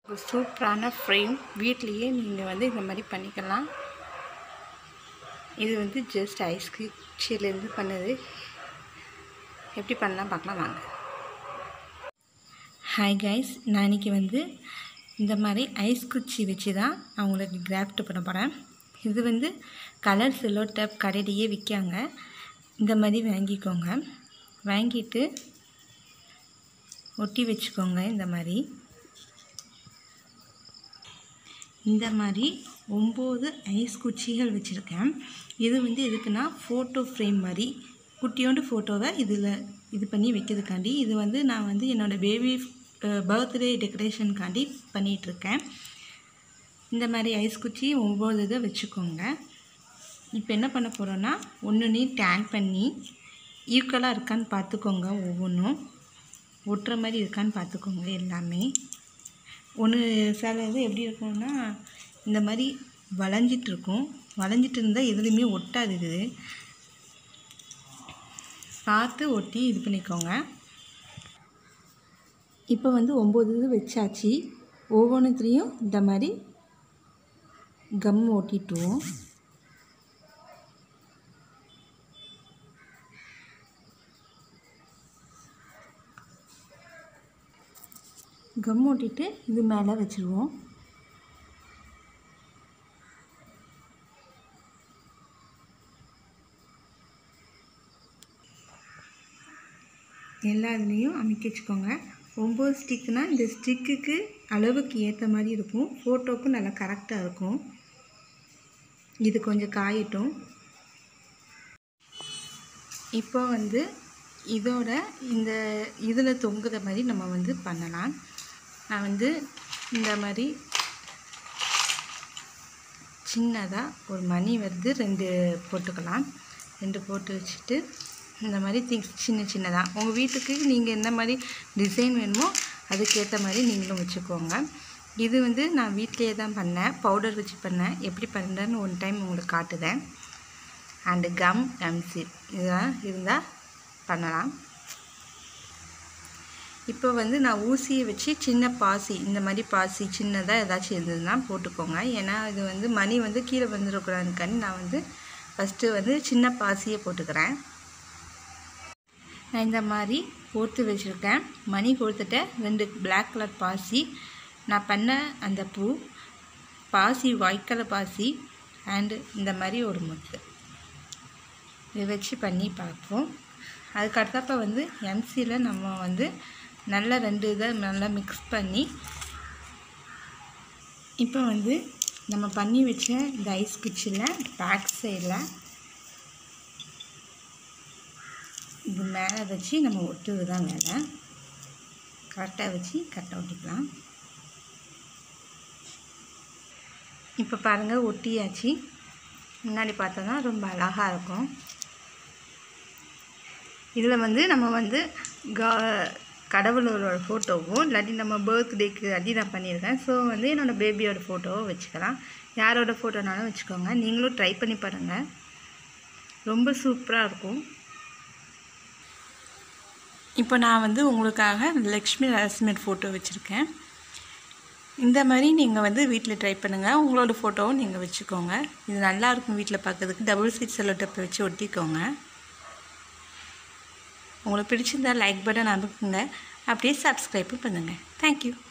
ஒரு சூப்பரான ஃப்ரேம் வீட்லேயே நீங்கள் வந்து இந்த மாதிரி பண்ணிக்கலாம் இது வந்து ஜஸ்ட் ஐஸ் குச்சியிலேருந்து பண்ணது எப்படி பண்ணலாம் பார்க்கலாம் வாங்க ஹாய் கைஸ் நான் இன்றைக்கி வந்து இந்த மாதிரி ஐஸ் குச்சி வச்சு தான் நான் உங்களுக்கு கிராஃப்ட் பண்ண போகிறேன் இது வந்து கலர் செல்லோ டேப் கடையிலேயே விற்காங்க இந்த மாதிரி வாங்கிக்கோங்க வாங்கிட்டு ஒட்டி வச்சுக்கோங்க இந்த மாதிரி இந்த மாதிரி ஒம்பது ஐஸ் குச்சிகள் வச்சுருக்கேன் இது வந்து எதுக்குன்னா ஃபோட்டோ ஃப்ரேம் மாதிரி குட்டியோண்டு ஃபோட்டோவை இதில் இது பண்ணி வைக்கிறதுக்காண்டி இது வந்து நான் வந்து என்னோடய பேபி பர்த்டே டெக்கரேஷனுக்காண்டி பண்ணிகிட்ருக்கேன் இந்த மாதிரி ஐஸ் குச்சி ஒம்பது இதை வச்சுக்கோங்க இப்போ என்ன பண்ண போகிறோன்னா ஒன்று டேன் பண்ணி ஈக்குவலாக இருக்கான்னு பார்த்துக்கோங்க ஒவ்வொன்றும் ஒட்டுற மாதிரி இருக்கான்னு பார்த்துக்கோங்க எல்லாமே ஒன்று சில இது எப்படி இருக்கும்னா இந்த மாதிரி வளைஞ்சிட்டு இருக்கும் வளைஞ்சிட்டு இருந்தால் எதுலேயுமே ஒட்டாது இது பார்த்து ஒட்டி இது பண்ணிக்கோங்க இப்போ வந்து ஒம்பது இது வச்சாச்சு ஒவ்வொன்றுத்துலேயும் இந்த மாதிரி கம் ஒட்டிட்டுருவோம் கம் ஒட்டிட்டு இது மேலே வச்சுருவோம் எல்லா இதுலேயும் அமைக்க வச்சுக்கோங்க ஒம்பது ஸ்டிக்குனால் இந்த ஸ்டிக்குக்கு அளவுக்கு ஏற்ற மாதிரி இருக்கும் ஃபோட்டோவுக்கும் நல்லா கரெக்டாக இருக்கும் இது கொஞ்சம் காயட்டும் இப்போ வந்து இதோட இந்த இதில் தொங்குற மாதிரி நம்ம வந்து பண்ணலாம் நான் வந்து இந்த மாதிரி சின்னதாக ஒரு மணி வந்து ரெண்டு போட்டுக்கலாம் ரெண்டு போட்டு வச்சுட்டு இந்த மாதிரி திங்ஸ் சின்ன சின்னதாக உங்கள் வீட்டுக்கு நீங்கள் எந்த மாதிரி டிசைன் வேணுமோ அதுக்கேற்ற மாதிரி நீங்களும் வச்சுக்கோங்க இது வந்து நான் வீட்டிலேயே தான் பண்ணேன் பவுடர் வச்சு பண்ணேன் எப்படி பண்ணுறேன்னு ஒன் டைம் உங்களுக்கு காட்டுதேன் அண்டு கம் எம்சிட் இதெல்லாம் இருந்தால் பண்ணலாம் இப்போ வந்து நான் ஊசியை வச்சு சின்ன பாசி இந்த மாதிரி பாசி சின்னதாக ஏதாச்சும் இருந்ததுன்னா போட்டுக்கோங்க ஏன்னா இது வந்து மணி வந்து கீழே வந்துடக்கூடாதுக்காண்டி நான் வந்து ஃபஸ்ட்டு வந்து சின்ன பாசியை போட்டுக்கிறேன் நான் இந்த மாதிரி போட்டு வச்சுருக்கேன் மணி கொடுத்துட்ட ரெண்டு பிளாக் கலர் பாசி நான் பண்ண அந்த பூ பாசி ஒயிட் கலர் பாசி அண்டு இந்த மாதிரி ஒரு முத்து இதை வச்சு பண்ணி பார்ப்போம் அதுக்கு அடுத்தப்ப வந்து எம்சியில் நம்ம வந்து நல்லா ரெண்டு இதை நல்லா மிக்ஸ் பண்ணி இப்போ வந்து நம்ம பண்ணி வச்ச இந்த ஐஸ் குச்சியில் பேக் சைடில் இது மேலே வச்சு நம்ம ஒட்டுவது தான் வேலை கரெக்டாக வச்சு கரெக்டாக ஒட்டிக்கலாம் இப்போ பாருங்கள் ஒட்டியாச்சு முன்னாடி பார்த்தோன்னா ரொம்ப அழகாக இருக்கும் இதில் வந்து நம்ம வந்து கா கடவுளோட ஃபோட்டோவும் இல்லாட்டி நம்ம பர்த்டேக்கு அடி நான் பண்ணியிருக்கேன் ஸோ வந்து என்னோடய பேபியோட ஃபோட்டோவை வச்சுக்கலாம் யாரோட ஃபோட்டோனாலும் வச்சுக்கோங்க நீங்களும் ட்ரை பண்ணி பாருங்கள் ரொம்ப சூப்பராக இருக்கும் இப்போ நான் வந்து உங்களுக்காக லக்ஷ்மி நரசிம்மன் ஃபோட்டோ வச்சுருக்கேன் இந்த மாதிரி நீங்கள் வந்து வீட்டில் ட்ரை பண்ணுங்கள் உங்களோட ஃபோட்டோவும் நீங்கள் வச்சுக்கோங்க இது நல்லாயிருக்கும் வீட்டில் பார்க்கறதுக்கு டபுள் சீட் செல்லோ டப்பை வச்சு ஒட்டிக்கோங்க உங்களுக்கு பிடிச்சிருந்தா லைக் பட்டன் அமுக்குங்க அப்படியே சப்ஸ்கிரைப்பும் பண்ணுங்கள் தேங்க்யூ